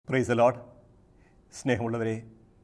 price load സ്നേഹമുള്ളവരെ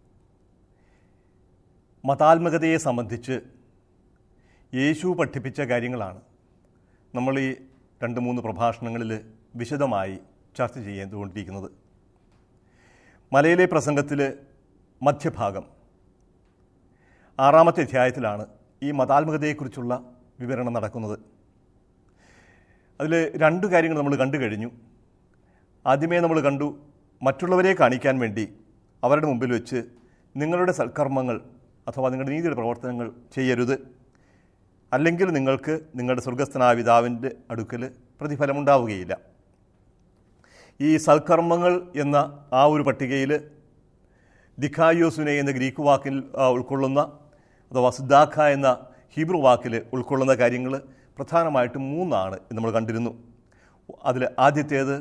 മതാത്മകതയെ സംബന്ധിച്ച് യേശു പഠിപ്പിച്ച കാര്യങ്ങളാണ് നമ്മൾ ഈ രണ്ട് മൂന്ന് പ്രഭാഷണങ്ങളിൽ വിശദമായി ചർച്ച ചെയ്തുകൊണ്ടിരിക്കുന്നത് മലയിലെ പ്രസംഗത്തിൽ മധ്യഭാഗം ആറാമത്തെ അധ്യായത്തിലാണ് ഈ മതാത്മകതയെക്കുറിച്ചുള്ള വിവരണം നടക്കുന്നത് അതിൽ രണ്ട് കാര്യങ്ങൾ നമ്മൾ കണ്ടു കഴിഞ്ഞു ആദ്യമേ നമ്മൾ കണ്ടു മറ്റുള്ളവരെ കാണിക്കാൻ വേണ്ടി അവരുടെ മുമ്പിൽ വെച്ച് നിങ്ങളുടെ സൽക്കർമ്മങ്ങൾ അഥവാ നിങ്ങളുടെ നീതിയുടെ പ്രവർത്തനങ്ങൾ ചെയ്യരുത് അല്ലെങ്കിൽ നിങ്ങൾക്ക് നിങ്ങളുടെ സ്വർഗസ്ഥനായ പിതാവിൻ്റെ അടുക്കൽ പ്രതിഫലമുണ്ടാവുകയില്ല ഈ സൽക്കർമ്മങ്ങൾ എന്ന ആ ഒരു പട്ടികയിൽ ദിഖായോസുനെ എന്ന ഗ്രീക്ക് വാക്കിൽ ആ, ഉൾക്കൊള്ളുന്ന അഥവാ സിദ്ധാഖ എന്ന ഹീബ്രു വാക്കിൽ ഉൾക്കൊള്ളുന്ന കാര്യങ്ങൾ പ്രധാനമായിട്ടും മൂന്നാണ് എന്ന് നമ്മൾ കണ്ടിരുന്നു അതിൽ ആദ്യത്തേത്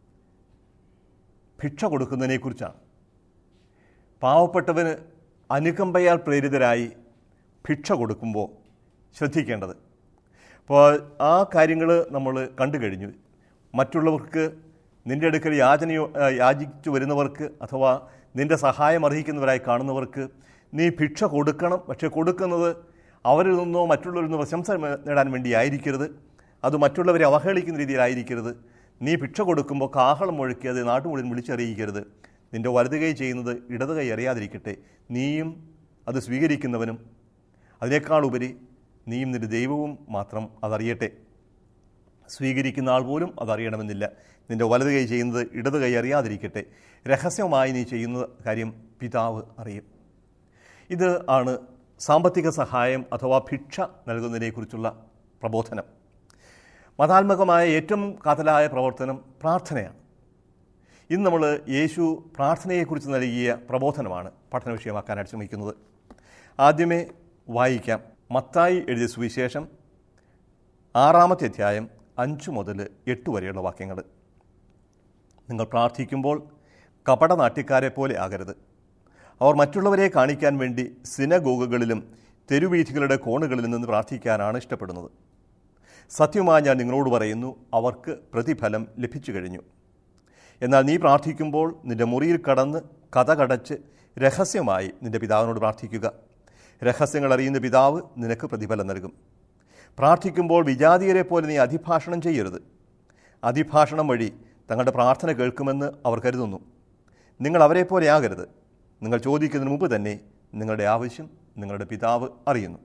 ഭിക്ഷ കൊടുക്കുന്നതിനെക്കുറിച്ചാണ് പാവപ്പെട്ടവന് അനുകമ്പയാൽ പ്രേരിതരായി ഭിക്ഷ കൊടുക്കുമ്പോൾ ശ്രദ്ധിക്കേണ്ടത് അപ്പോൾ ആ കാര്യങ്ങൾ നമ്മൾ കണ്ടു കഴിഞ്ഞു മറ്റുള്ളവർക്ക് നിൻ്റെ അടുക്കൽ യാചനയോ ആ, യാചിച്ചു വരുന്നവർക്ക് അഥവാ നിൻ്റെ സഹായം അർഹിക്കുന്നവരായി കാണുന്നവർക്ക് നീ ഭിക്ഷ കൊടുക്കണം പക്ഷേ കൊടുക്കുന്നത് അവരിൽ നിന്നോ മറ്റുള്ളവരിൽ നിന്നോ പ്രശംസ നേടാൻ വേണ്ടി ആയിരിക്കരുത് അത് മറ്റുള്ളവരെ അവഹേളിക്കുന്ന രീതിയിലായിരിക്കരുത് നീ ഭിക്ഷ കൊടുക്കുമ്പോൾ കാഹളം മുഴക്കി അത് നാട്ടു മുഴുവൻ വിളിച്ചറിയിക്കരുത് നിൻ്റെ വലത് കൈ ചെയ്യുന്നത് ഇടത് കൈ അറിയാതിരിക്കട്ടെ നീയും അത് സ്വീകരിക്കുന്നവനും അതിനേക്കാൾ ഉപരി നീയും നിന്റെ ദൈവവും മാത്രം അതറിയട്ടെ സ്വീകരിക്കുന്ന ആൾ പോലും അതറിയണമെന്നില്ല നിന്റെ വലത് കൈ ചെയ്യുന്നത് ഇടത് കൈ അറിയാതിരിക്കട്ടെ രഹസ്യമായി നീ ചെയ്യുന്ന കാര്യം പിതാവ് അറിയും ഇത് ആണ് സാമ്പത്തിക സഹായം അഥവാ ഭിക്ഷ നൽകുന്നതിനെക്കുറിച്ചുള്ള പ്രബോധനം മതാത്മകമായ ഏറ്റവും കാതലായ പ്രവർത്തനം പ്രാർത്ഥനയാണ് ഇന്ന് നമ്മൾ യേശു പ്രാർത്ഥനയെക്കുറിച്ച് നൽകിയ പ്രബോധനമാണ് പഠന വിഷയമാക്കാനായിട്ട് ശ്രമിക്കുന്നത് ആദ്യമേ വായിക്കാം മത്തായി എഴുതിയ സുവിശേഷം ആറാമത്തെ അധ്യായം അഞ്ച് മുതൽ എട്ട് വരെയുള്ള വാക്യങ്ങൾ നിങ്ങൾ പ്രാർത്ഥിക്കുമ്പോൾ കപട നാട്യക്കാരെ പോലെ ആകരുത് അവർ മറ്റുള്ളവരെ കാണിക്കാൻ വേണ്ടി സിനഗോഗുകളിലും തെരുവീഥികളുടെ കോണുകളിൽ നിന്ന് പ്രാർത്ഥിക്കാനാണ് ഇഷ്ടപ്പെടുന്നത് സത്യമായി ഞാൻ നിങ്ങളോട് പറയുന്നു അവർക്ക് പ്രതിഫലം ലഭിച്ചു കഴിഞ്ഞു എന്നാൽ നീ പ്രാർത്ഥിക്കുമ്പോൾ നിന്റെ മുറിയിൽ കടന്ന് കഥ കടച്ച് രഹസ്യമായി നിന്റെ പിതാവിനോട് പ്രാർത്ഥിക്കുക രഹസ്യങ്ങൾ അറിയുന്ന പിതാവ് നിനക്ക് പ്രതിഫലം നൽകും പ്രാർത്ഥിക്കുമ്പോൾ വിജാതീയരെ പോലെ നീ അതിഭാഷണം ചെയ്യരുത് അതിഭാഷണം വഴി തങ്ങളുടെ പ്രാർത്ഥന കേൾക്കുമെന്ന് അവർ കരുതുന്നു നിങ്ങൾ അവരെ പോലെ ആകരുത് നിങ്ങൾ ചോദിക്കുന്നതിന് മുമ്പ് തന്നെ നിങ്ങളുടെ ആവശ്യം നിങ്ങളുടെ പിതാവ് അറിയുന്നു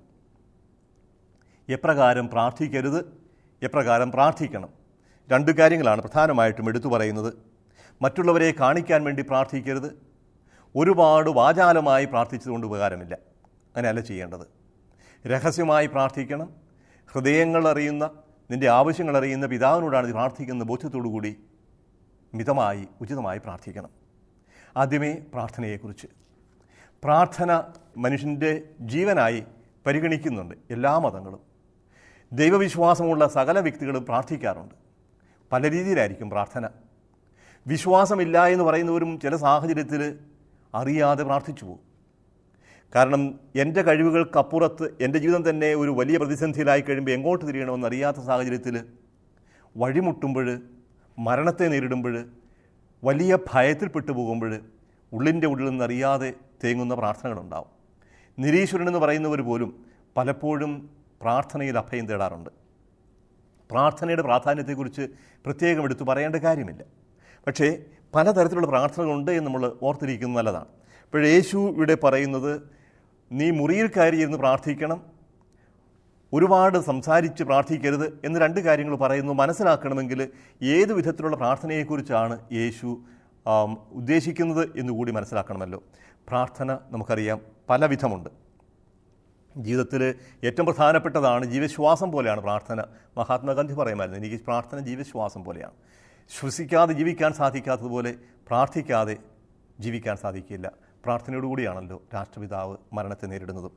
എപ്രകാരം പ്രാർത്ഥിക്കരുത് എപ്രകാരം പ്രാർത്ഥിക്കണം രണ്ട് കാര്യങ്ങളാണ് പ്രധാനമായിട്ടും എടുത്തു പറയുന്നത് മറ്റുള്ളവരെ കാണിക്കാൻ വേണ്ടി പ്രാർത്ഥിക്കരുത് ഒരുപാട് വാചാലമായി പ്രാർത്ഥിച്ചതുകൊണ്ട് ഉപകാരമില്ല അങ്ങനെയല്ല ചെയ്യേണ്ടത് രഹസ്യമായി പ്രാർത്ഥിക്കണം ഹൃദയങ്ങൾ അറിയുന്ന നിൻ്റെ ആവശ്യങ്ങൾ അറിയുന്ന പിതാവിനോടാണ് നീ പ്രാർത്ഥിക്കുന്ന ബോധ്യത്തോടു കൂടി മിതമായി ഉചിതമായി പ്രാർത്ഥിക്കണം ആദ്യമേ പ്രാർത്ഥനയെക്കുറിച്ച് പ്രാർത്ഥന മനുഷ്യൻ്റെ ജീവനായി പരിഗണിക്കുന്നുണ്ട് എല്ലാ മതങ്ങളും ദൈവവിശ്വാസമുള്ള സകല വ്യക്തികളും പ്രാർത്ഥിക്കാറുണ്ട് പല രീതിയിലായിരിക്കും പ്രാർത്ഥന വിശ്വാസമില്ല എന്ന് പറയുന്നവരും ചില സാഹചര്യത്തിൽ അറിയാതെ പ്രാർത്ഥിച്ചു പോകും കാരണം എൻ്റെ കഴിവുകൾക്കപ്പുറത്ത് എൻ്റെ ജീവിതം തന്നെ ഒരു വലിയ പ്രതിസന്ധിയിലായി കഴിയുമ്പോൾ എങ്ങോട്ട് തിരിയണമെന്ന് അറിയാത്ത സാഹചര്യത്തിൽ വഴിമുട്ടുമ്പോൾ മരണത്തെ നേരിടുമ്പോൾ വലിയ ഭയത്തിൽപ്പെട്ടു പോകുമ്പോൾ ഉള്ളിൻ്റെ ഉള്ളിൽ നിന്നറിയാതെ തേങ്ങുന്ന പ്രാർത്ഥനകളുണ്ടാവും നിരീശ്വരൻ എന്ന് പറയുന്നവർ പോലും പലപ്പോഴും പ്രാർത്ഥനയിൽ അഭയം തേടാറുണ്ട് പ്രാർത്ഥനയുടെ പ്രാധാന്യത്തെക്കുറിച്ച് പ്രത്യേകം എടുത്തു പറയേണ്ട കാര്യമില്ല പക്ഷേ പലതരത്തിലുള്ള പ്രാർത്ഥനകളുണ്ട് എന്ന് നമ്മൾ ഓർത്തിരിക്കുന്നത് നല്ലതാണ് ഇപ്പോൾ യേശു ഇവിടെ പറയുന്നത് നീ മുറിയിൽ കയറിയിരുന്ന് പ്രാർത്ഥിക്കണം ഒരുപാട് സംസാരിച്ച് പ്രാർത്ഥിക്കരുത് എന്ന് രണ്ട് കാര്യങ്ങൾ പറയുന്നു മനസ്സിലാക്കണമെങ്കിൽ ഏത് വിധത്തിലുള്ള പ്രാർത്ഥനയെക്കുറിച്ചാണ് യേശു ആം, ഉദ്ദേശിക്കുന്നത് എന്നുകൂടി മനസ്സിലാക്കണമല്ലോ പ്രാർത്ഥന നമുക്കറിയാം പല വിധമുണ്ട് ജീവിതത്തിൽ ഏറ്റവും പ്രധാനപ്പെട്ടതാണ് ജീവശ്വാസം പോലെയാണ് പ്രാർത്ഥന മഹാത്മാഗാന്ധി പറയുമായിരുന്നു എനിക്ക് പ്രാർത്ഥന ജീവശ്വാസം പോലെയാണ് ശ്വസിക്കാതെ ജീവിക്കാൻ സാധിക്കാത്തതുപോലെ പ്രാർത്ഥിക്കാതെ ജീവിക്കാൻ സാധിക്കില്ല പ്രാർത്ഥനയോടുകൂടിയാണല്ലോ രാഷ്ട്രപിതാവ് മരണത്തെ നേരിടുന്നതും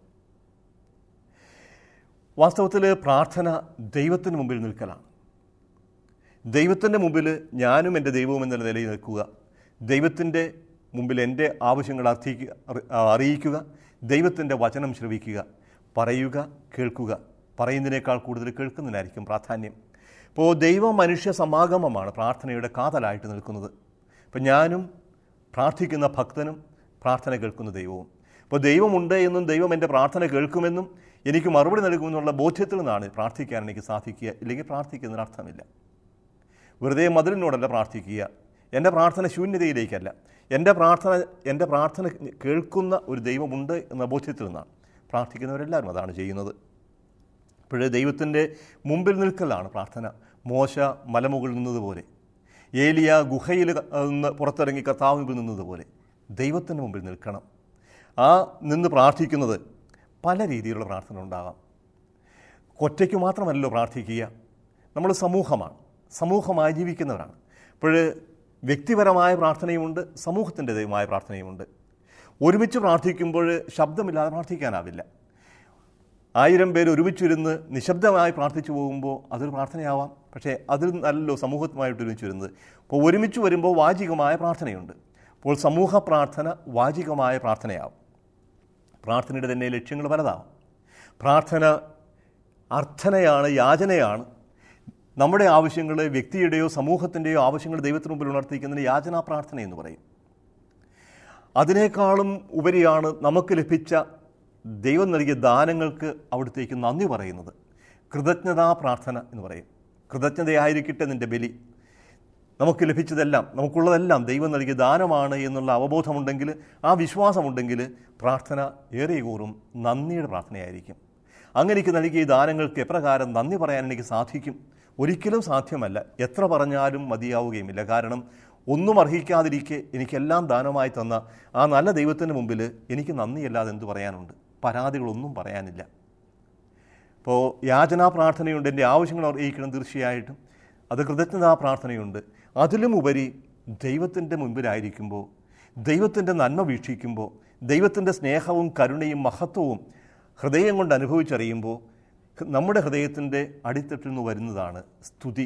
വാസ്തവത്തിൽ പ്രാർത്ഥന ദൈവത്തിന് മുമ്പിൽ നിൽക്കലാണ് ദൈവത്തിൻ്റെ മുമ്പിൽ ഞാനും എൻ്റെ ദൈവവും എന്ന നിലയിൽ നിൽക്കുക ദൈവത്തിൻ്റെ മുമ്പിൽ എൻ്റെ ആവശ്യങ്ങൾ അർത്ഥിക്കുക അറി- അറിയിക്കുക ദൈവത്തിൻ്റെ വചനം ശ്രവിക്കുക പറയുക കേൾക്കുക പറയുന്നതിനേക്കാൾ കൂടുതൽ കേൾക്കുന്നതിനായിരിക്കും പ്രാധാന്യം ഇപ്പോൾ ദൈവ മനുഷ്യ സമാഗമമാണ് പ്രാർത്ഥനയുടെ കാതലായിട്ട് നിൽക്കുന്നത് അപ്പം ഞാനും പ്രാർത്ഥിക്കുന്ന ഭക്തനും പ്രാർത്ഥന കേൾക്കുന്ന ദൈവവും അപ്പോൾ ദൈവമുണ്ട് എന്നും ദൈവം എൻ്റെ പ്രാർത്ഥന കേൾക്കുമെന്നും എനിക്ക് മറുപടി നൽകുമെന്നുള്ള ബോധ്യത്തിൽ നിന്നാണ് പ്രാർത്ഥിക്കാൻ എനിക്ക് സാധിക്കുക ഇല്ലെങ്കിൽ പ്രാർത്ഥിക്കുന്നതിന് അർത്ഥമില്ല വെറുതെ മതിലിനോടല്ല പ്രാർത്ഥിക്കുക എൻ്റെ പ്രാർത്ഥന ശൂന്യതയിലേക്കല്ല എൻ്റെ പ്രാർത്ഥന എൻ്റെ പ്രാർത്ഥന കേൾക്കുന്ന ഒരു ദൈവമുണ്ട് എന്ന ബോധ്യത്തിൽ നിന്നാണ് പ്രാർത്ഥിക്കുന്നവരെല്ലാവരും അതാണ് ചെയ്യുന്നത് ഇപ്പോഴേ ദൈവത്തിൻ്റെ മുമ്പിൽ നിൽക്കലാണ് പ്രാർത്ഥന മോശ മലമുകളിൽ നിന്നതുപോലെ ഏലിയ ഗുഹയിൽ നിന്ന് പുറത്തിറങ്ങി കർത്താവ് മുമ്പിൽ നിന്നതുപോലെ ദൈവത്തിൻ്റെ മുമ്പിൽ നിൽക്കണം ആ നിന്ന് പ്രാർത്ഥിക്കുന്നത് പല രീതിയിലുള്ള പ്രാർത്ഥന ഉണ്ടാകാം ഒറ്റയ്ക്ക് മാത്രമല്ലല്ലോ പ്രാർത്ഥിക്കുക നമ്മൾ സമൂഹമാണ് സമൂഹമായി ജീവിക്കുന്നവരാണ് അപ്പോൾ വ്യക്തിപരമായ പ്രാർത്ഥനയുമുണ്ട് സമൂഹത്തിൻ്റെതുമായ പ്രാർത്ഥനയുമുണ്ട് ഒരുമിച്ച് പ്രാർത്ഥിക്കുമ്പോൾ ശബ്ദമില്ലാതെ പ്രാർത്ഥിക്കാനാവില്ല ആയിരം പേര് ഒരുമിച്ചിരുന്ന് നിശബ്ദമായി പ്രാർത്ഥിച്ചു പോകുമ്പോൾ അതൊരു പ്രാർത്ഥനയാവാം പക്ഷേ അതിൽ നല്ലല്ലോ സമൂഹത്തുമായിട്ട് ഒരുമിച്ച് വരുന്നത് അപ്പോൾ ഒരുമിച്ച് വരുമ്പോൾ വാചികമായ പ്രാർത്ഥനയുണ്ട് അപ്പോൾ സമൂഹ പ്രാർത്ഥന വാചികമായ പ്രാർത്ഥനയാവും പ്രാർത്ഥനയുടെ തന്നെ ലക്ഷ്യങ്ങൾ പലതാവും പ്രാർത്ഥന അർത്ഥനയാണ് യാചനയാണ് നമ്മുടെ ആവശ്യങ്ങൾ വ്യക്തിയുടെയോ സമൂഹത്തിൻ്റെയോ ആവശ്യങ്ങൾ ദൈവത്തിന് മുമ്പിൽ ഉണർത്തിക്കുന്നതിന് യാചനാ പ്രാർത്ഥന എന്ന് പറയും അതിനേക്കാളും ഉപരിയാണ് നമുക്ക് ലഭിച്ച ദൈവം നൽകിയ ദാനങ്ങൾക്ക് അവിടത്തേക്ക് നന്ദി പറയുന്നത് കൃതജ്ഞതാ പ്രാർത്ഥന എന്ന് പറയും കൃതജ്ഞതയായിരിക്കട്ടെ നിൻ്റെ ബലി നമുക്ക് ലഭിച്ചതെല്ലാം നമുക്കുള്ളതെല്ലാം ദൈവം നൽകിയ ദാനമാണ് എന്നുള്ള അവബോധമുണ്ടെങ്കിൽ ആ വിശ്വാസമുണ്ടെങ്കിൽ പ്രാർത്ഥന ഏറെ കൂറും നന്ദിയുടെ പ്രാർത്ഥനയായിരിക്കും അങ്ങനെ എനിക്ക് നൽകിയ ഈ ദാനങ്ങൾക്ക് എപ്രകാരം നന്ദി പറയാൻ എനിക്ക് സാധിക്കും ഒരിക്കലും സാധ്യമല്ല എത്ര പറഞ്ഞാലും മതിയാവുകയുമില്ല കാരണം ഒന്നും അർഹിക്കാതിരിക്കെ എനിക്കെല്ലാം ദാനമായി തന്ന ആ നല്ല ദൈവത്തിന് മുമ്പിൽ എനിക്ക് നന്ദിയല്ലാതെ എന്ത് പറയാനുണ്ട് പരാതികളൊന്നും പറയാനില്ല ഇപ്പോൾ യാചനാ പ്രാർത്ഥനയുണ്ട് എൻ്റെ ആവശ്യങ്ങൾ അറിയിക്കണം തീർച്ചയായിട്ടും അത് കൃതജ്ഞതാ പ്രാർത്ഥനയുണ്ട് അതിലും ഉപരി ദൈവത്തിൻ്റെ മുമ്പിലായിരിക്കുമ്പോൾ ദൈവത്തിൻ്റെ നന്മ വീക്ഷിക്കുമ്പോൾ ദൈവത്തിൻ്റെ സ്നേഹവും കരുണയും മഹത്വവും ഹൃദയം കൊണ്ട് അനുഭവിച്ചറിയുമ്പോൾ നമ്മുടെ ഹൃദയത്തിൻ്റെ അടിത്തട്ടിൽ നിന്ന് വരുന്നതാണ് സ്തുതി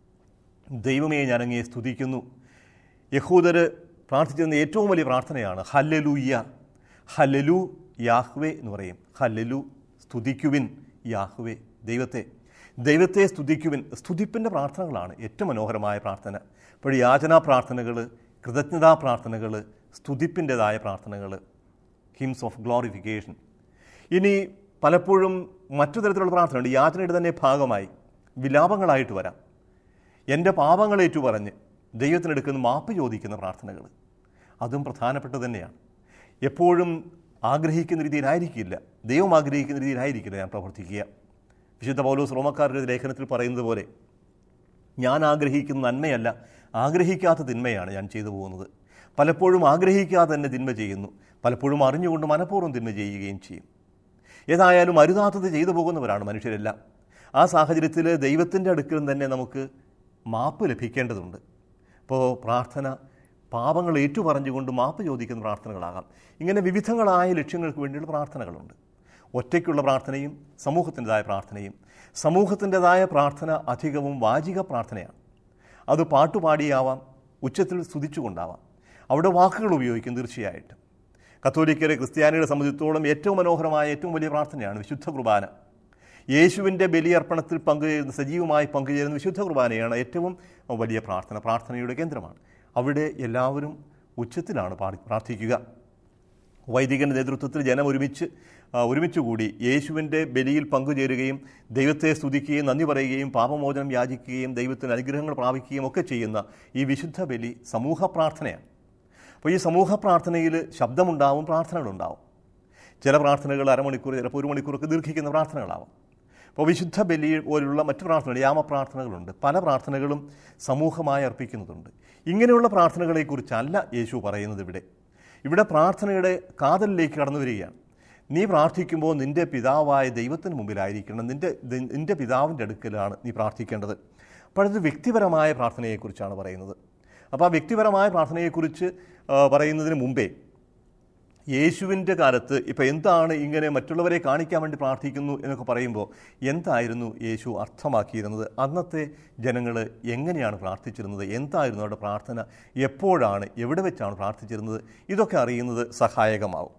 ദൈവമേ ഞാനങ്ങയെ സ്തുതിക്കുന്നു യഹൂദര് പ്രാർത്ഥിച്ചിരുന്ന ഏറ്റവും വലിയ പ്രാർത്ഥനയാണ് ഹല്ലലൂയ്യ ഹല്ലലു യാഹ്വേ എന്ന് പറയും ഹല്ലലു സ്തുതിക്കുവിൻ യാഹ്വേ ദൈവത്തെ ദൈവത്തെ സ്തുതിക്കുവിൻ സ്തുതിപ്പിൻ്റെ പ്രാർത്ഥനകളാണ് ഏറ്റവും മനോഹരമായ പ്രാർത്ഥന ഇപ്പോൾ യാചനാ പ്രാർത്ഥനകൾ കൃതജ്ഞതാ പ്രാർത്ഥനകൾ സ്തുതിപ്പിൻ്റെതായ പ്രാർത്ഥനകൾ ഹിംസ് ഓഫ് ഗ്ലോറിഫിക്കേഷൻ ഇനി പലപ്പോഴും മറ്റു തരത്തിലുള്ള പ്രാർത്ഥനയുണ്ട് യാചനയുടെ തന്നെ ഭാഗമായി വിലാപങ്ങളായിട്ട് വരാം എൻ്റെ പാപങ്ങളേറ്റു പറഞ്ഞ് ദൈവത്തിനെടുക്കുന്ന മാപ്പ് ചോദിക്കുന്ന പ്രാർത്ഥനകൾ അതും പ്രധാനപ്പെട്ടത് തന്നെയാണ് എപ്പോഴും ആഗ്രഹിക്കുന്ന രീതിയിലായിരിക്കില്ല ദൈവം ആഗ്രഹിക്കുന്ന രീതിയിലായിരിക്കില്ല ഞാൻ പ്രവർത്തിക്കുക വിശുദ്ധ പൗലോസ് റോമക്കാരുടെ ലേഖനത്തിൽ പറയുന്നത് പോലെ ഞാൻ ആഗ്രഹിക്കുന്ന നന്മയല്ല ആഗ്രഹിക്കാത്ത തിന്മയാണ് ഞാൻ ചെയ്തു പോകുന്നത് പലപ്പോഴും ആഗ്രഹിക്കാതെ തന്നെ തിന്മ ചെയ്യുന്നു പലപ്പോഴും അറിഞ്ഞുകൊണ്ട് മനഃപൂർവ്വം തിന്മ ചെയ്യുകയും ചെയ്യും ഏതായാലും അരുതാത്തത് ചെയ്തു പോകുന്നവരാണ് മനുഷ്യരെല്ലാം ആ സാഹചര്യത്തിൽ ദൈവത്തിൻ്റെ അടുക്കലും തന്നെ നമുക്ക് മാപ്പ് ലഭിക്കേണ്ടതുണ്ട് അപ്പോൾ പ്രാർത്ഥന പാപങ്ങൾ ഏറ്റുപറഞ്ഞുകൊണ്ട് മാപ്പ് ചോദിക്കുന്ന പ്രാർത്ഥനകളാകാം ഇങ്ങനെ വിവിധങ്ങളായ ലക്ഷ്യങ്ങൾക്ക് വേണ്ടിയുള്ള പ്രാർത്ഥനകളുണ്ട് ഒറ്റയ്ക്കുള്ള പ്രാർത്ഥനയും സമൂഹത്തിൻ്റെതായ പ്രാർത്ഥനയും സമൂഹത്തിൻ്റെതായ പ്രാർത്ഥന അധികവും വാചിക പ്രാർത്ഥനയാണ് അത് പാട്ടുപാടിയാവാം ഉച്ചത്തിൽ സ്തുതിച്ചുകൊണ്ടാവാം അവിടെ വാക്കുകൾ ഉപയോഗിക്കും തീർച്ചയായിട്ടും കത്തോലിക്കരെ ക്രിസ്ത്യാനികളെ സംബന്ധിച്ചിടത്തോളം ഏറ്റവും മനോഹരമായ ഏറ്റവും വലിയ പ്രാർത്ഥനയാണ് വിശുദ്ധ കുർബാന യേശുവിൻ്റെ ബലിയർപ്പണത്തിൽ പങ്കുചേരുന്ന സജീവമായി പങ്കുചേരുന്ന വിശുദ്ധ കുർബാനയാണ് ഏറ്റവും വലിയ പ്രാർത്ഥന പ്രാർത്ഥനയുടെ കേന്ദ്രമാണ് അവിടെ എല്ലാവരും ഉച്ചത്തിലാണ് പാടി പ്രാർത്ഥിക്കുക വൈദികൻ്റെ നേതൃത്വത്തിൽ ജനം ഒരുമിച്ച് ആ, ഒരുമിച്ച് കൂടി യേശുവിൻ്റെ ബലിയിൽ പങ്കുചേരുകയും ദൈവത്തെ സ്തുതിക്കുകയും നന്ദി പറയുകയും പാപമോചനം യാചിക്കുകയും ദൈവത്തിന് അനുഗ്രഹങ്ങൾ പ്രാപിക്കുകയും ഒക്കെ ചെയ്യുന്ന ഈ വിശുദ്ധ ബലി സമൂഹ പ്രാർത്ഥനയാണ് അപ്പോൾ ഈ സമൂഹ പ്രാർത്ഥനയിൽ ശബ്ദമുണ്ടാവും പ്രാർത്ഥനകളുണ്ടാവും ചില പ്രാർത്ഥനകൾ അരമണിക്കൂർ ചിലപ്പോൾ ഒരു മണിക്കൂറൊക്കെ ദീർഘിക്കുന്ന പ്രാർത്ഥനകളാവും അപ്പോൾ വിശുദ്ധ ബലി പോലുള്ള മറ്റു പ്രാർത്ഥനകൾ യാമപ്രാർത്ഥനകളുണ്ട് പല പ്രാർത്ഥനകളും സമൂഹമായി അർപ്പിക്കുന്നതുണ്ട് ഇങ്ങനെയുള്ള പ്രാർത്ഥനകളെക്കുറിച്ചല്ല യേശു പറയുന്നത് ഇവിടെ ഇവിടെ പ്രാർത്ഥനയുടെ കാതലിലേക്ക് കടന്നു വരികയാണ് നീ പ്രാർത്ഥിക്കുമ്പോൾ നിൻ്റെ പിതാവായ ദൈവത്തിന് മുമ്പിലായിരിക്കണം നിൻ്റെ നിൻ്റെ പിതാവിൻ്റെ അടുക്കലാണ് നീ പ്രാർത്ഥിക്കേണ്ടത് അപ്പോൾ അത് വ്യക്തിപരമായ പ്രാർത്ഥനയെക്കുറിച്ചാണ് പറയുന്നത് അപ്പോൾ ആ വ്യക്തിപരമായ പ്രാർത്ഥനയെക്കുറിച്ച് ആ, പറയുന്നതിന് മുമ്പേ യേശുവിൻ്റെ കാലത്ത് ഇപ്പോൾ എന്താണ് ഇങ്ങനെ മറ്റുള്ളവരെ കാണിക്കാൻ വേണ്ടി പ്രാർത്ഥിക്കുന്നു എന്നൊക്കെ പറയുമ്പോൾ എന്തായിരുന്നു യേശു അർത്ഥമാക്കിയിരുന്നത് അന്നത്തെ ജനങ്ങൾ എങ്ങനെയാണ് പ്രാർത്ഥിച്ചിരുന്നത് എന്തായിരുന്നു അവരുടെ പ്രാർത്ഥന എപ്പോഴാണ് എവിടെ വെച്ചാണ് പ്രാർത്ഥിച്ചിരുന്നത് ഇതൊക്കെ അറിയുന്നത് സഹായകമാവും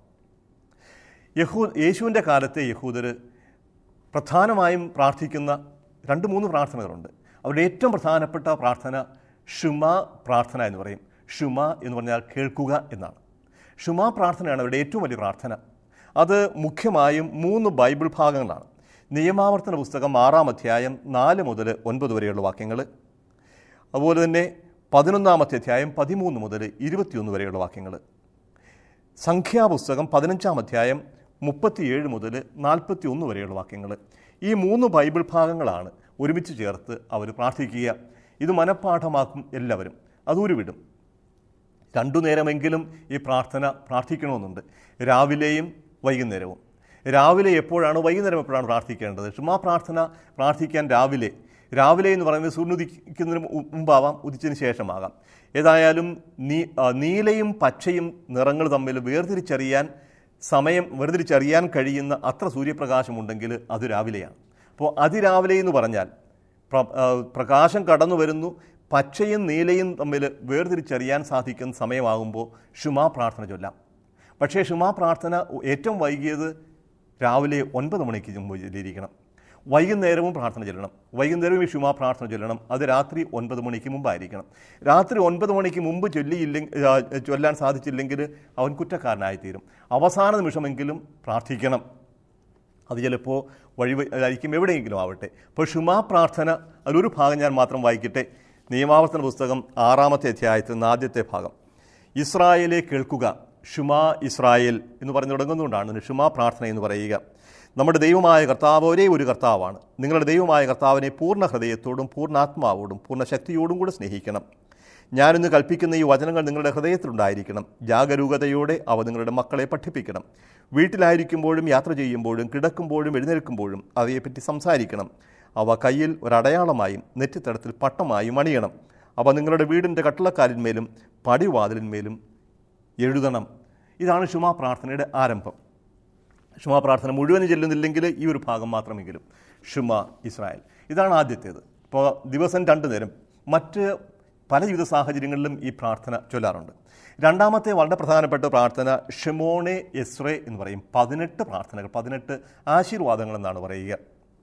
യഹൂ യേശുവിൻ്റെ കാലത്തെ യഹൂദർ പ്രധാനമായും പ്രാർത്ഥിക്കുന്ന രണ്ട് മൂന്ന് പ്രാർത്ഥനകളുണ്ട് അവരുടെ ഏറ്റവും പ്രധാനപ്പെട്ട പ്രാർത്ഥന ഷുമ പ്രാർത്ഥന എന്ന് പറയും ഷുമ എന്ന് പറഞ്ഞാൽ കേൾക്കുക എന്നാണ് ഷുമ പ്രാർത്ഥനയാണ് അവരുടെ ഏറ്റവും വലിയ പ്രാർത്ഥന അത് മുഖ്യമായും മൂന്ന് ബൈബിൾ ഭാഗങ്ങളാണ് നിയമാവർത്തന പുസ്തകം ആറാം അധ്യായം നാല് മുതൽ ഒൻപത് വരെയുള്ള വാക്യങ്ങൾ അതുപോലെ തന്നെ പതിനൊന്നാമത്തെ അധ്യായം പതിമൂന്ന് മുതൽ ഇരുപത്തിയൊന്ന് വരെയുള്ള വാക്യങ്ങൾ സംഖ്യാപുസ്തകം പതിനഞ്ചാം അധ്യായം മുപ്പത്തിയേഴ് മുതൽ നാൽപ്പത്തി ഒന്ന് വരെയുള്ള വാക്യങ്ങൾ ഈ മൂന്ന് ബൈബിൾ ഭാഗങ്ങളാണ് ഒരുമിച്ച് ചേർത്ത് അവർ പ്രാർത്ഥിക്കുക ഇത് മനഃപ്പാഠമാക്കും എല്ലാവരും അതൂരുവിടും രണ്ടു നേരമെങ്കിലും ഈ പ്രാർത്ഥന പ്രാർത്ഥിക്കണമെന്നുണ്ട് രാവിലെയും വൈകുന്നേരവും രാവിലെ എപ്പോഴാണ് വൈകുന്നേരം എപ്പോഴാണ് പ്രാർത്ഥിക്കേണ്ടത് ക്ഷമാ പ്രാർത്ഥന പ്രാർത്ഥിക്കാൻ രാവിലെ രാവിലെ എന്ന് പറയുന്നത് സൂര്യൻ ഉദിക്കുന്നതിന് മു- മുമ്പാവാം ഉദിച്ചതിന് ശേഷമാകാം ഏതായാലും നീ ആ, നീലയും പച്ചയും നിറങ്ങൾ തമ്മിൽ വേർതിരിച്ചറിയാൻ സമയം വേർതിരിച്ചറിയാൻ കഴിയുന്ന അത്ര സൂര്യപ്രകാശമുണ്ടെങ്കിൽ അത് രാവിലെയാണ് അപ്പോൾ അതിരാവിലെ എന്ന് പറഞ്ഞാൽ പ്ര- ആ, പ്രകാശം കടന്നു വരുന്നു പച്ചയും നീലയും തമ്മിൽ വേർതിരിച്ചറിയാൻ സാധിക്കുന്ന സമയമാകുമ്പോൾ ഷുമാ പ്രാർത്ഥന ചൊല്ലാം പക്ഷേ ഷുമാ പ്രാർത്ഥന ഏറ്റവും വൈകിയത് രാവിലെ ഒൻപത് മണിക്ക് മുമ്പ് ചൊല്ലിയിരിക്കണം വൈകുന്നേരവും പ്രാർത്ഥന ചൊല്ലണം വൈകുന്നേരവും ഈ ഷുമാ പ്രാർത്ഥന ചൊല്ലണം അത് രാത്രി ഒൻപത് മണിക്ക് മുമ്പായിരിക്കണം രാത്രി ഒൻപത് മണിക്ക് മുമ്പ് ചൊല്ലിയില്ലെങ്കിൽ ആ, ചൊല്ലാൻ സാധിച്ചില്ലെങ്കിൽ അവൻ കുറ്റക്കാരനായിത്തീരും അവസാന നിമിഷമെങ്കിലും പ്രാർത്ഥിക്കണം അത് ചിലപ്പോൾ വഴി ആയിരിക്കും എവിടെയെങ്കിലും ആവട്ടെ അപ്പോൾ ഷുമാ പ്രാർത്ഥന അതിലൊരു ഭാഗം ഞാൻ മാത്രം വായിക്കട്ടെ നിയമാവർത്തന പുസ്തകം ആറാമത്തെ അധ്യായത്തിൽ നിന്ന് ആദ്യത്തെ ഭാഗം ഇസ്രായേലെ കേൾക്കുക ഷുമാ ഇസ്രായേൽ എന്ന് പറഞ്ഞു തുടങ്ങുന്നതുകൊണ്ടാണ് ഇതിന് ഷുമാ പ്രാർത്ഥന എന്ന് പറയുക നമ്മുടെ ദൈവമായ കർത്താവ് ഒരേ ഒരു കർത്താവാണ് നിങ്ങളുടെ ദൈവമായ കർത്താവിനെ പൂർണ്ണ ഹൃദയത്തോടും പൂർണ്ണാത്മാവോടും പൂർണ്ണ ശക്തിയോടും കൂടെ സ്നേഹിക്കണം ഞാനിന്ന് കൽപ്പിക്കുന്ന ഈ വചനങ്ങൾ നിങ്ങളുടെ ഹൃദയത്തിലുണ്ടായിരിക്കണം ജാഗരൂകതയോടെ അവ നിങ്ങളുടെ മക്കളെ പഠിപ്പിക്കണം വീട്ടിലായിരിക്കുമ്പോഴും യാത്ര ചെയ്യുമ്പോഴും കിടക്കുമ്പോഴും എഴുന്നേൽക്കുമ്പോഴും അവയെപ്പറ്റി സംസാരിക്കണം അവ കയ്യിൽ ഒരടയാളമായും നെറ്റിത്തടത്തിൽ പട്ടമായും അണിയണം അവ നിങ്ങളുടെ വീടിൻ്റെ കട്ടിളക്കാലിന്മേലും പടിവാതിലിന്മേലും എഴുതണം ഇതാണ് ഷുമാ പ്രാർത്ഥനയുടെ ആരംഭം ഷുമാ പ്രാർത്ഥന മുഴുവനും ചെല്ലുന്നില്ലെങ്കിൽ ഈ ഒരു ഭാഗം മാത്രമെങ്കിലും ഷുമ ഇസ്രായേൽ ഇതാണ് ആദ്യത്തേത് ഇപ്പോൾ ദിവസം രണ്ടു നേരം മറ്റ് പല ജീവിത സാഹചര്യങ്ങളിലും ഈ പ്രാർത്ഥന ചൊല്ലാറുണ്ട് രണ്ടാമത്തെ വളരെ പ്രധാനപ്പെട്ട പ്രാർത്ഥന ഷെമോണെ എസ്രേ എന്ന് പറയും പതിനെട്ട് പ്രാർത്ഥനകൾ പതിനെട്ട് ആശീർവാദങ്ങൾ എന്നാണ് പറയുക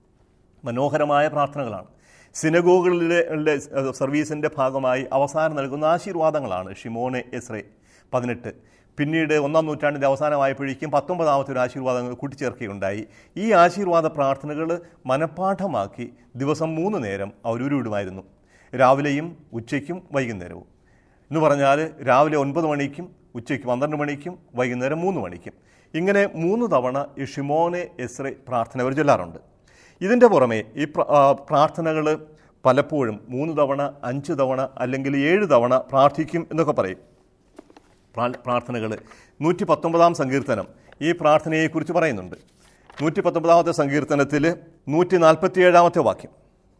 മനോഹരമായ പ്രാർത്ഥനകളാണ് സിനഗോഗുകളിലെ ലെ സർവീസിൻ്റെ ഭാഗമായി അവസാനം നൽകുന്ന ആശീർവാദങ്ങളാണ് ഷിമോനെ എസ്രേ പതിനെട്ട് പിന്നീട് ഒന്നാം നൂറ്റാണ്ടിൻ്റെ അവസാനമായപ്പോഴേക്കും പത്തൊമ്പതാമത്തെ ഒരു ആശീർവാദങ്ങൾ കൂട്ടിച്ചേർക്കുകയുണ്ടായി ഈ ആശീർവാദ പ്രാർത്ഥനകൾ മനഃപ്പാഠമാക്കി ദിവസം മൂന്ന് നേരം അവർ ഉരുവിടുമായിരുന്നു രാവിലെയും ഉച്ചയ്ക്കും വൈകുന്നേരവും എന്ന് പറഞ്ഞാൽ രാവിലെ ഒൻപത് മണിക്കും ഉച്ചയ്ക്ക് പന്ത്രണ്ട് മണിക്കും വൈകുന്നേരം മൂന്ന് മണിക്കും ഇങ്ങനെ മൂന്ന് തവണ ഈ ഷിമോനെ എസ്രെ പ്രാർത്ഥന അവർ ചൊല്ലാറുണ്ട് ഇതിൻ്റെ പുറമെ ഈ പ്രാർത്ഥനകൾ പലപ്പോഴും മൂന്ന് തവണ അഞ്ച് തവണ അല്ലെങ്കിൽ ഏഴ് തവണ പ്രാർത്ഥിക്കും എന്നൊക്കെ പറയും പ്രാർത്ഥനകൾ നൂറ്റി പത്തൊമ്പതാം സങ്കീർത്തനം ഈ പ്രാർത്ഥനയെക്കുറിച്ച് പറയുന്നുണ്ട് നൂറ്റി പത്തൊമ്പതാമത്തെ സങ്കീർത്തനത്തിൽ നൂറ്റി നാൽപ്പത്തിയേഴാമത്തെ വാക്യം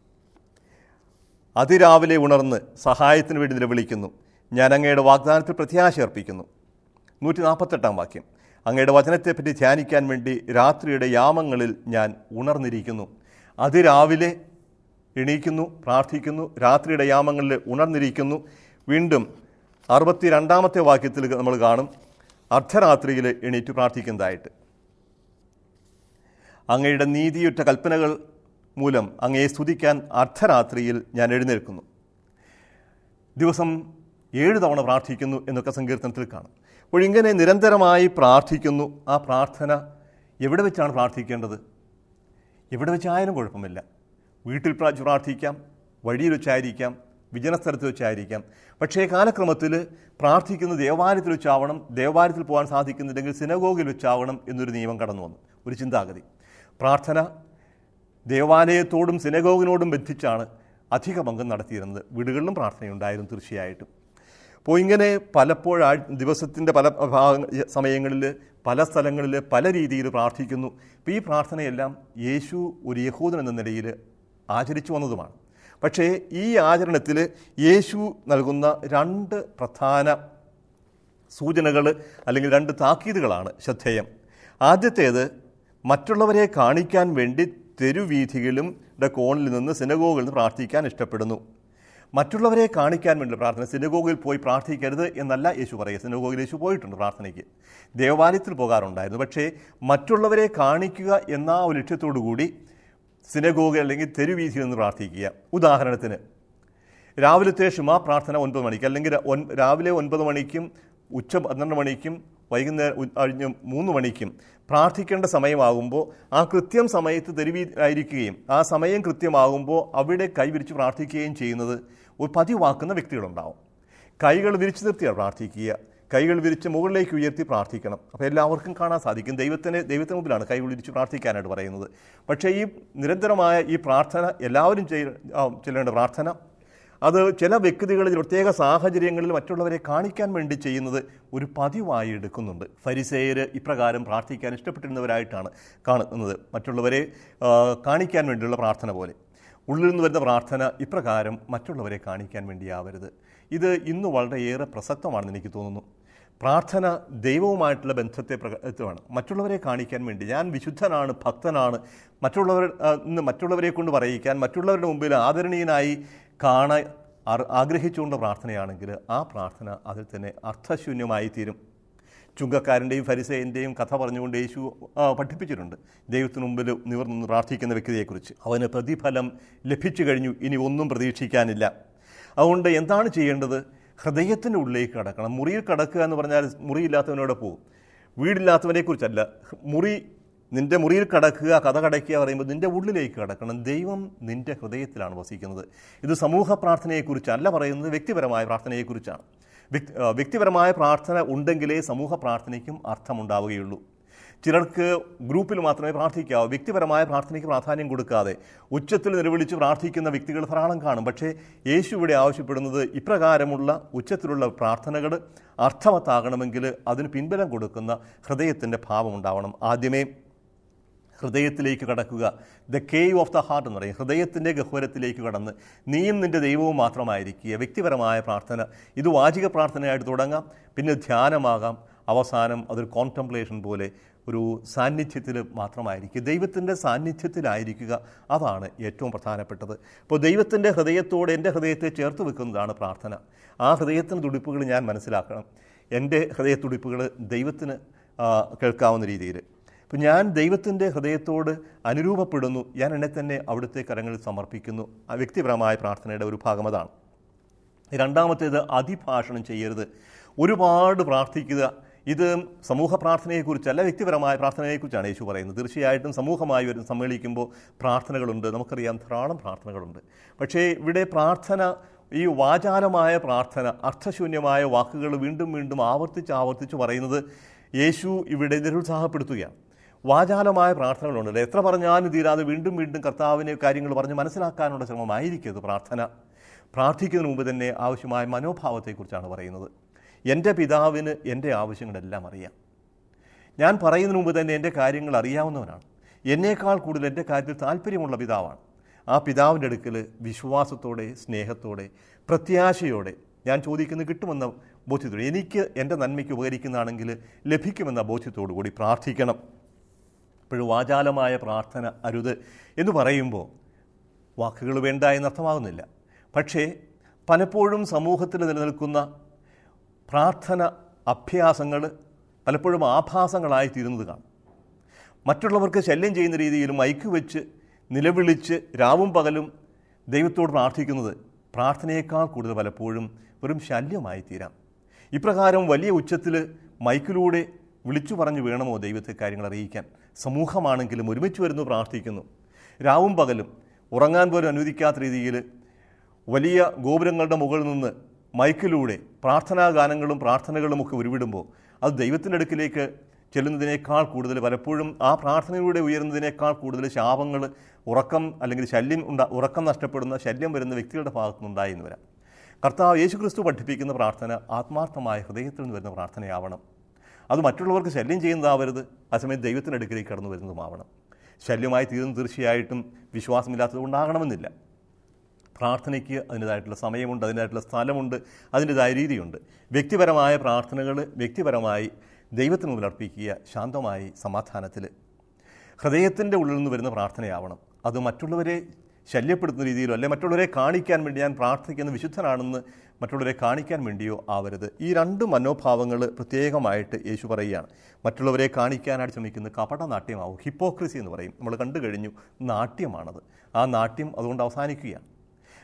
അതിരാവിലെ ഉണർന്ന് സഹായത്തിന് വേണ്ടി നിലവിളിക്കുന്നു ഞാൻ അങ്ങയുടെ വാഗ്ദാനത്തിൽ പ്രത്യാശ അർപ്പിക്കുന്നു നൂറ്റി നാൽപ്പത്തെട്ടാം വാക്യം അങ്ങയുടെ വചനത്തെപ്പറ്റി ധ്യാനിക്കാൻ വേണ്ടി രാത്രിയുടെ യാമങ്ങളിൽ ഞാൻ ഉണർന്നിരിക്കുന്നു അതിരാവിലെ എണീക്കുന്നു പ്രാർത്ഥിക്കുന്നു രാത്രിയുടെ യാമങ്ങളിൽ ഉണർന്നിരിക്കുന്നു വീണ്ടും അറുപത്തി രണ്ടാമത്തെ വാക്യത്തിൽ നമ്മൾ കാണും അർദ്ധരാത്രിയിൽ എണീറ്റ് പ്രാർത്ഥിക്കുന്നതായിട്ട് അങ്ങയുടെ നീതിയുറ്റ കൽപ്പനകൾ മൂലം അങ്ങയെ സ്തുതിക്കാൻ അർദ്ധരാത്രിയിൽ ഞാൻ എഴുന്നേൽക്കുന്നു ദിവസം ഏഴ് തവണ പ്രാർത്ഥിക്കുന്നു എന്നൊക്കെ സങ്കീർത്തനത്തിൽ കാണും അപ്പോൾ ഇങ്ങനെ നിരന്തരമായി പ്രാർത്ഥിക്കുന്നു ആ പ്രാർത്ഥന എവിടെ വെച്ചാണ് പ്രാർത്ഥിക്കേണ്ടത് എവിടെ വെച്ചായാലും കുഴപ്പമില്ല വീട്ടിൽ പ്രാ- പ്രാർത്ഥിക്കാം വഴിയിൽ വെച്ചായിരിക്കാം വിജനസ്ഥലത്ത് വെച്ചായിരിക്കാം പക്ഷേ കാലക്രമത്തിൽ പ്രാർത്ഥിക്കുന്നത് ദേവാലയത്തിൽ വെച്ചാവണം ദേവാലയത്തിൽ പോകാൻ സാധിക്കുന്നില്ലെങ്കിൽ സിനഗോഗിൽ വെച്ചാവണം എന്നൊരു നിയമം കടന്നു വന്നു ഒരു ചിന്താഗതി പ്രാർത്ഥന ദേവാലയത്തോടും സിനഗോഗിനോടും ബന്ധിച്ചാണ് അധിക പങ്കം നടത്തിയിരുന്നത് വീടുകളിലും പ്രാർത്ഥനയുണ്ടായിരുന്നു തീർച്ചയായിട്ടും അപ്പോൾ ഇങ്ങനെ പലപ്പോഴാ ദിവസത്തിൻ്റെ പല ഭാഗ സമയങ്ങളിൽ പല സ്ഥലങ്ങളിൽ പല രീതിയിൽ പ്രാർത്ഥിക്കുന്നു അപ്പോൾ ഈ പ്രാർത്ഥനയെല്ലാം യേശു ഒരു യഹൂദൻ എന്ന നിലയിൽ ആചരിച്ചു വന്നതുമാണ് പക്ഷേ ഈ ആചരണത്തിൽ യേശു നൽകുന്ന രണ്ട് പ്രധാന സൂചനകൾ അല്ലെങ്കിൽ രണ്ട് താക്കീതുകളാണ് ശ്രദ്ധേയം ആദ്യത്തേത് മറ്റുള്ളവരെ കാണിക്കാൻ വേണ്ടി തെരുവീഥികളും കോണിൽ നിന്ന് സിനഗോഗിൽ നിന്ന് പ്രാർത്ഥിക്കാൻ ഇഷ്ടപ്പെടുന്നു മറ്റുള്ളവരെ കാണിക്കാൻ വേണ്ടി പ്രാർത്ഥന സിനഗോഗിൽ പോയി പ്രാർത്ഥിക്കരുത് എന്നല്ല യേശു പറയുക സിനഗോഗിൽ യേശു പോയിട്ടുണ്ട് പ്രാർത്ഥനയ്ക്ക് ദേവാലയത്തിൽ പോകാറുണ്ടായിരുന്നു പക്ഷേ മറ്റുള്ളവരെ കാണിക്കുക എന്ന ആ ഒരു ലക്ഷ്യത്തോടു കൂടി സിനഗോഗിൽ അല്ലെങ്കിൽ തെരുവീഥിയിൽ നിന്ന് പ്രാർത്ഥിക്കുക ഉദാഹരണത്തിന് രാവിലത്തെ ഷിമാ പ്രാർത്ഥന ഒൻപത് മണിക്ക് അല്ലെങ്കിൽ ഒൻ- രാവിലെ ഒൻപത് മണിക്കും ഉച്ച പന്ത്രണ്ട് മണിക്കും വൈകുന്നേരം ഉ- കഴിഞ്ഞ് മൂന്ന് മണിക്കും പ്രാർത്ഥിക്കേണ്ട സമയമാകുമ്പോൾ ആ കൃത്യം സമയത്ത് തെരുവിലായിരിക്കുകയും ആ സമയം കൃത്യമാകുമ്പോൾ അവിടെ കൈവിരിച്ച് പ്രാർത്ഥിക്കുകയും ചെയ്യുന്നത് ഒരു പതിവാക്കുന്ന വ്യക്തികളുണ്ടാവും കൈകൾ വിരിച്ചു നിർത്തിയാണ് പ്രാർത്ഥിക്കുക കൈകൾ വിരിച്ച് മുകളിലേക്ക് ഉയർത്തി പ്രാർത്ഥിക്കണം അപ്പോൾ എല്ലാവർക്കും കാണാൻ സാധിക്കും ദൈവത്തിന് ദൈവത്തിന് മുമ്പിലാണ് കൈകൾ വിരിച്ച് പ്രാർത്ഥിക്കാനായിട്ട് പറയുന്നത് പക്ഷേ ഈ നിരന്തരമായ ഈ പ്രാർത്ഥന എല്ലാവരും ചെയ്യ ആ, ചെല്ലേണ്ട പ്രാർത്ഥന അത് ചില വ്യക്തികളിൽ പ്രത്യേക സാഹചര്യങ്ങളിൽ മറ്റുള്ളവരെ കാണിക്കാൻ വേണ്ടി ചെയ്യുന്നത് ഒരു പതിവായി എടുക്കുന്നുണ്ട് ഫരിസേയർ ഇപ്രകാരം പ്രാർത്ഥിക്കാൻ ഇഷ്ടപ്പെട്ടിരുന്നവരായിട്ടാണ് കാണുന്നത് മറ്റുള്ളവരെ ആ, കാണിക്കാൻ വേണ്ടിയുള്ള പ്രാർത്ഥന പോലെ ഉള്ളിൽ നിന്ന് വരുന്ന പ്രാർത്ഥന ഇപ്രകാരം മറ്റുള്ളവരെ കാണിക്കാൻ വേണ്ടിയാവരുത് ഇത് ഇന്ന് വളരെയേറെ പ്രസക്തമാണെന്ന് എനിക്ക് തോന്നുന്നു പ്രാർത്ഥന ദൈവവുമായിട്ടുള്ള ബന്ധത്തെ പ്രകടമാണ് മറ്റുള്ളവരെ കാണിക്കാൻ വേണ്ടി ഞാൻ വിശുദ്ധനാണ് ഭക്തനാണ് മറ്റുള്ളവർ ആ, ഇന്ന് മറ്റുള്ളവരെ കൊണ്ട് പറയിക്കാൻ മറ്റുള്ളവരുടെ മുമ്പിൽ ആദരണീയനായി കാണാൻ ആർ- ആഗ്രഹിച്ചുകൊണ്ട് പ്രാർത്ഥനയാണെങ്കിൽ ആ പ്രാർത്ഥന അതിൽ തന്നെ അർത്ഥശൂന്യമായി തീരും ചുങ്കക്കാരൻ്റെയും ഫരിസേൻ്റെയും കഥ പറഞ്ഞുകൊണ്ട് യേശു ആ, പഠിപ്പിച്ചിട്ടുണ്ട് ദൈവത്തിന് മുമ്പിൽ നിവർന്ന് പ്രാർത്ഥിക്കുന്ന വ്യക്തിയെക്കുറിച്ച് അവന് പ്രതിഫലം ലഭിച്ചു കഴിഞ്ഞു ഇനി ഒന്നും പ്രതീക്ഷിക്കാനില്ല അതുകൊണ്ട് എന്താണ് ചെയ്യേണ്ടത് ഹൃദയത്തിൻ്റെ ഉള്ളിലേക്ക് കടക്കണം മുറിയിൽ കടക്കുക എന്ന് പറഞ്ഞാൽ മുറിയില്ലാത്തവനോട് പോകും വീടില്ലാത്തവനെ കുറിച്ചല്ല മുറി നിന്റെ മുറിയിൽ കടക്കുക കഥ കടയ്ക്കുക പറയുമ്പോൾ നിന്റെ ഉള്ളിലേക്ക് കടക്കണം ദൈവം നിന്റെ ഹൃദയത്തിലാണ് വസിക്കുന്നത് ഇത് സമൂഹ പ്രാർത്ഥനയെക്കുറിച്ചല്ല പറയുന്നത് വ്യക്തിപരമായ പ്രാർത്ഥനയെക്കുറിച്ചാണ് വ്യക്തി ആ, വ്യക്തിപരമായ പ്രാർത്ഥന ഉണ്ടെങ്കിലേ സമൂഹ പ്രാർത്ഥനയ്ക്കും അർത്ഥമുണ്ടാവുകയുള്ളൂ ചിലർക്ക് ഗ്രൂപ്പിൽ മാത്രമേ പ്രാർത്ഥിക്കാവൂ വ്യക്തിപരമായ പ്രാർത്ഥനയ്ക്ക് പ്രാധാന്യം കൊടുക്കാതെ ഉച്ചത്തിൽ നിലവിളിച്ച് പ്രാർത്ഥിക്കുന്ന വ്യക്തികൾ ധാരാളം കാണും പക്ഷേ യേശു ഇവിടെ ആവശ്യപ്പെടുന്നത് ഇപ്രകാരമുള്ള ഉച്ചത്തിലുള്ള പ്രാർത്ഥനകൾ അർത്ഥവത്താകണമെങ്കിൽ അതിന് പിൻബലം കൊടുക്കുന്ന ഹൃദയത്തിൻ്റെ ഭാവം ഉണ്ടാവണം ആദ്യമേ ഹൃദയത്തിലേക്ക് കടക്കുക the cave of the heart എന്ന് പറയും ഹൃദയത്തിൻ്റെ ഗഹ്വരത്തിലേക്ക് കടന്ന് നീയും നിൻ്റെ ദൈവവും മാത്രമായിരിക്കുക വ്യക്തിപരമായ പ്രാർത്ഥന ഇത് വാചിക പ്രാർത്ഥനയായിട്ട് തുടങ്ങാം പിന്നെ ധ്യാനമാകാം അവസാനം അതൊരു കോൺടംപ്ലേഷൻ പോലെ ഒരു സാന്നിധ്യത്തിൽ മാത്രമായിരിക്കുക ദൈവത്തിൻ്റെ സാന്നിധ്യത്തിലായിരിക്കുക അതാണ് ഏറ്റവും പ്രധാനപ്പെട്ടത് അപ്പോൾ ദൈവത്തിൻ്റെ ഹൃദയത്തോട് എൻ്റെ ഹൃദയത്തെ ചേർത്ത് വെക്കുന്നതാണ് പ്രാർത്ഥന ആ ഹൃദയത്തിൻ്റെ തുടിപ്പുകൾ ഞാൻ മനസ്സിലാക്കണം എൻ്റെ ഹൃദയത്തുടിപ്പുകൾ ദൈവത്തിന് ആ, കേൾക്കാവുന്ന രീതിയിൽ അപ്പം ഞാൻ ദൈവത്തിൻ്റെ ഹൃദയത്തോട് അനുരൂപപ്പെടുന്നു ഞാൻ എന്നെ തന്നെ അവിടുത്തെ കരങ്ങളിൽ സമർപ്പിക്കുന്നു ആ വ്യക്തിപരമായ പ്രാർത്ഥനയുടെ ഒരു ഭാഗം അതാണ് രണ്ടാമത്തേത് അതിഭാഷണം ചെയ്യരുത് ഒരുപാട് പ്രാർത്ഥിക്കുക ഇത് സമൂഹ പ്രാർത്ഥനയെക്കുറിച്ചല്ല വ്യക്തിപരമായ പ്രാർത്ഥനയെക്കുറിച്ചാണ് യേശു പറയുന്നത് തീർച്ചയായിട്ടും സമൂഹമായി വരുന്ന സമ്മേളിക്കുമ്പോൾ പ്രാർത്ഥനകളുണ്ട് നമുക്കറിയാം ധാരാളം പ്രാർത്ഥനകളുണ്ട് പക്ഷേ ഇവിടെ പ്രാർത്ഥന ഈ വാചാലമായ പ്രാർത്ഥന അർത്ഥശൂന്യമായ വാക്കുകൾ വീണ്ടും വീണ്ടും ആവർത്തിച്ച് ആവർത്തിച്ച് പറയുന്നത് യേശു ഇവിടെ നിരുത്സാഹപ്പെടുത്തുകയാണ് വാചാലമായ പ്രാർത്ഥനകളുണ്ടല്ലോ എത്ര പറഞ്ഞാലും തീരാതെ വീണ്ടും വീണ്ടും കർത്താവിനെ കാര്യങ്ങൾ പറഞ്ഞ് മനസ്സിലാക്കാനുള്ള ശ്രമമായിരിക്കരുത് പ്രാർത്ഥന പ്രാർത്ഥിക്കുന്നതിന് മുമ്പ് തന്നെ ആവശ്യമായ മനോഭാവത്തെക്കുറിച്ചാണ് പറയുന്നത് എൻ്റെ പിതാവിന് എൻ്റെ ആവശ്യങ്ങളെല്ലാം അറിയാം ഞാൻ പറയുന്നതിന് മുമ്പ് തന്നെ എൻ്റെ കാര്യങ്ങൾ അറിയാവുന്നവനാണ് എന്നേക്കാൾ കൂടുതൽ എൻ്റെ കാര്യത്തിൽ താല്പര്യമുള്ള പിതാവാണ് ആ പിതാവിൻ്റെ അടുക്കൽ വിശ്വാസത്തോടെ സ്നേഹത്തോടെ പ്രത്യാശയോടെ ഞാൻ ചോദിക്കുന്നത് കിട്ടുമെന്ന ബോധ്യത്തോടെ എനിക്ക് എൻ്റെ നന്മയ്ക്ക് ഉപകരിക്കുന്നതാണെങ്കിൽ ലഭിക്കുമെന്ന ബോധ്യത്തോടു കൂടി പ്രാർത്ഥിക്കണം ഇപ്പോഴും വാചാലമായ പ്രാർത്ഥന അരുത് എന്ന് പറയുമ്പോൾ വാക്കുകൾ വേണ്ട എന്നർത്ഥമാകുന്നില്ല പക്ഷേ പലപ്പോഴും സമൂഹത്തിൽ നിലനിൽക്കുന്ന പ്രാർത്ഥന അഭ്യാസങ്ങൾ പലപ്പോഴും ആഭാസങ്ങളായി തീരുന്നത് കാണും മറ്റുള്ളവർക്ക് ശല്യം ചെയ്യുന്ന രീതിയിൽ മൈക്ക് വെച്ച് നിലവിളിച്ച് രാവും പകലും ദൈവത്തോട് പ്രാർത്ഥിക്കുന്നത് പ്രാർത്ഥനയേക്കാൾ കൂടുതൽ പലപ്പോഴും വെറും ശല്യമായി തീരാം ഇപ്രകാരം വലിയ ഉച്ചത്തിൽ മൈക്കിലൂടെ വിളിച്ചു പറഞ്ഞു വേണമോ ദൈവത്തെ കാര്യങ്ങൾ അറിയിക്കാൻ സമൂഹമാണെങ്കിലും ഒരുമിച്ച് വരുന്നു പ്രാർത്ഥിക്കുന്നു രാവും പകലും ഉറങ്ങാൻ പോലും അനുവദിക്കാത്ത രീതിയിൽ വലിയ ഗോപുരങ്ങളുടെ മുകളിൽ നിന്ന് മൈക്കിലൂടെ പ്രാർത്ഥനാ ഗാനങ്ങളും പ്രാർത്ഥനകളും ഒക്കെ ഉരുവിടുമ്പോൾ അത് ദൈവത്തിൻ്റെ അടുക്കിലേക്ക് ചെല്ലുന്നതിനേക്കാൾ കൂടുതൽ പലപ്പോഴും ആ പ്രാർത്ഥനയിലൂടെ ഉയരുന്നതിനേക്കാൾ കൂടുതൽ ശാപങ്ങൾ ഉറക്കം അല്ലെങ്കിൽ ശല്യം ഉണ്ടാ ഉറക്കം നഷ്ടപ്പെടുന്ന ശല്യം വരുന്ന വ്യക്തികളുടെ ഭാഗത്തുനിന്നുണ്ടായി എന്ന് വരാം കർത്താവ് യേശു ക്രിസ്തു പഠിപ്പിക്കുന്ന പ്രാർത്ഥന ആത്മാർത്ഥമായ ഹൃദയത്തിൽ നിന്ന് വരുന്ന പ്രാർത്ഥനയാവണം അത് മറ്റുള്ളവർക്ക് ശല്യം ചെയ്യുന്നതാവരുത് അതേസമയം ദൈവത്തിൻ്റെ അടുക്കിലേക്ക് കടന്നു വരുന്നതുമാവണം ശല്യമായി തീർന്ന് തീർച്ചയായിട്ടും വിശ്വാസമില്ലാത്തത് ഉണ്ടാകണമെന്നില്ല പ്രാർത്ഥനയ്ക്ക് അതിൻ്റെതായിട്ടുള്ള സമയമുണ്ട് അതിൻ്റെതായിട്ടുള്ള സ്ഥലമുണ്ട് അതിൻ്റെതായ രീതിയുണ്ട് വ്യക്തിപരമായ പ്രാർത്ഥനകൾ വ്യക്തിപരമായി ദൈവത്തിന് മുമ്പിൽ അർപ്പിക്കുക ശാന്തമായി സമാധാനത്തിൽ ഹൃദയത്തിൻ്റെ ഉള്ളിൽ നിന്ന് വരുന്ന പ്രാർത്ഥനയാവണം അത് മറ്റുള്ളവരെ ശല്യപ്പെടുത്തുന്ന രീതിയിലോ അല്ലെ മറ്റുള്ളവരെ കാണിക്കാൻ വേണ്ടി ഞാൻ പ്രാർത്ഥിക്കുന്ന വിശുദ്ധനാണെന്ന് മറ്റുള്ളവരെ കാണിക്കാൻ വേണ്ടിയോ ആവരുത് ഈ രണ്ട് മനോഭാവങ്ങൾ പ്രത്യേകമായിട്ട് യേശു പറയുകയാണ് മറ്റുള്ളവരെ കാണിക്കാനായിട്ട് ശ്രമിക്കുന്ന കപട നാട്യമാവും ഹിപ്പോക്രസി എന്ന് പറയും നമ്മൾ കണ്ടു കഴിഞ്ഞു നാട്യമാണത് ആ നാട്യം അതുകൊണ്ട് അവസാനിക്കുകയാണ്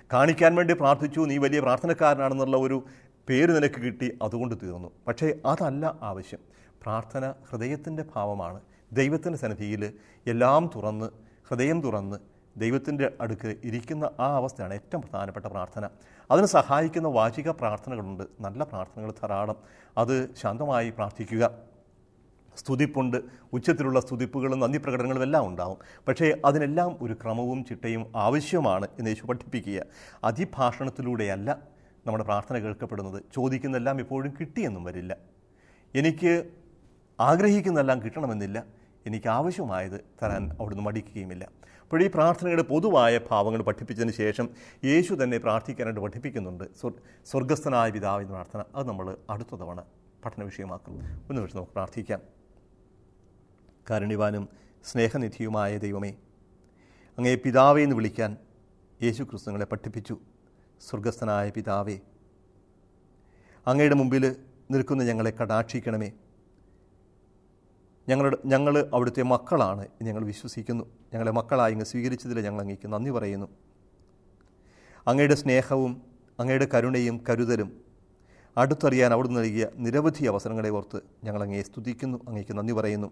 കാണിക്കാൻ വേണ്ടി പ്രാർത്ഥിച്ചു നീ വലിയ പ്രാർത്ഥനക്കാരനാണെന്നുള്ള ഒരു പേര് നിനക്ക് കിട്ടി അതുകൊണ്ട് തീർന്നു പക്ഷേ അതല്ല ആവശ്യം പ്രാർത്ഥന ഹൃദയത്തിൻ്റെ ഭാവമാണ് ദൈവത്തിൻ്റെ സന്നിധിയിൽ എല്ലാം തുറന്ന് ഹൃദയം തുറന്ന് ദൈവത്തിൻ്റെ അടുക്ക് ഇരിക്കുന്ന ആ അവസ്ഥയാണ് ഏറ്റവും പ്രധാനപ്പെട്ട പ്രാർത്ഥന അതിന് സഹായിക്കുന്ന വാചിക പ്രാർത്ഥനകളുണ്ട് നല്ല പ്രാർത്ഥനകൾ ധാരാളം അത് ശാന്തമായി പ്രാർത്ഥിക്കുക സ്തുതിപ്പുണ്ട് ഉച്ചത്തിലുള്ള സ്തുതിപ്പുകളും നന്ദി പ്രകടനങ്ങളും എല്ലാം ഉണ്ടാവും പക്ഷേ അതിനെല്ലാം ഒരു ക്രമവും ചിട്ടയും ആവശ്യമാണ് എന്ന് യേശു പഠിപ്പിക്കുക അതിഭാഷണത്തിലൂടെയല്ല നമ്മുടെ പ്രാർത്ഥന കേൾക്കപ്പെടുന്നത് ചോദിക്കുന്നെല്ലാം എപ്പോഴും കിട്ടിയെന്നും വരില്ല എനിക്ക് ആഗ്രഹിക്കുന്നെല്ലാം കിട്ടണമെന്നില്ല എനിക്ക് ആവശ്യമായത് തരാൻ അവിടുന്ന് മടിക്കുകയുമില്ല അപ്പോൾ ഈ പ്രാർത്ഥനയുടെ പൊതുവായ ഭാവങ്ങൾ പഠിപ്പിച്ചതിന് ശേഷം യേശു തന്നെ പ്രാർത്ഥിക്കാനായിട്ട് പഠിപ്പിക്കുന്നുണ്ട് സ്വർ- സ്വർഗസ്ഥനായ പിതാവിൻ്റെ പ്രാർത്ഥന അത് നമ്മൾ അടുത്ത തവണ പഠന വിഷയമാക്കും ഒന്ന് വെച്ച് നമുക്ക് പ്രാർത്ഥിക്കാം കാരുണ്യവാനും സ്നേഹനിധിയുമായ ദൈവമേ അങ്ങേ പിതാവേ എന്ന് വിളിക്കാൻ യേശു ക്രിസ്തുങ്ങളെ പഠിപ്പിച്ചു സ്വർഗസ്ഥനായ പിതാവേ അങ്ങയുടെ മുമ്പിൽ നിൽക്കുന്ന ഞങ്ങളെ കടാക്ഷിക്കണമേ ഞങ്ങളുടെ ഞങ്ങൾ അവിടുത്തെ മക്കളാണ് എന്ന് ഞങ്ങൾ വിശ്വസിക്കുന്നു ഞങ്ങളെ മക്കളായി ഇങ്ങ് സ്വീകരിച്ചതിൽ ഞങ്ങൾ അങ്ങേക്ക് നന്ദി പറയുന്നു അങ്ങയുടെ സ്നേഹവും അങ്ങയുടെ കരുണയും കരുതലും അടുത്തറിയാൻ അവിടുന്ന് നൽകിയ നിരവധി അവസരങ്ങളെ ഓർത്ത് ഞങ്ങൾ അങ്ങയെ സ്തുതിക്കുന്നു അങ്ങേക്ക് നന്ദി പറയുന്നു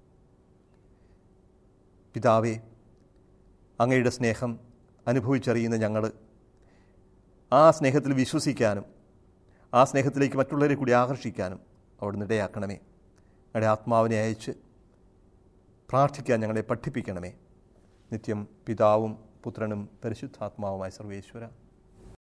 പിതാവേ അങ്ങയുടെ സ്നേഹം അനുഭവിച്ചറിയുന്ന ഞങ്ങൾ ആ സ്നേഹത്തിൽ വിശ്വസിക്കാനും ആ സ്നേഹത്തിലേക്ക് മറ്റുള്ളവരെ കൂടി ആകർഷിക്കാനും അവിടുന്ന് ഇടയാക്കണമേ ഞങ്ങളുടെ ആത്മാവിനെ അയച്ച് പ്രാർത്ഥിക്കാൻ ഞങ്ങളെ പഠിപ്പിക്കണമേ നിത്യം പിതാവും പുത്രനും പരിശുദ്ധാത്മാവുമായ സർവേശ്വര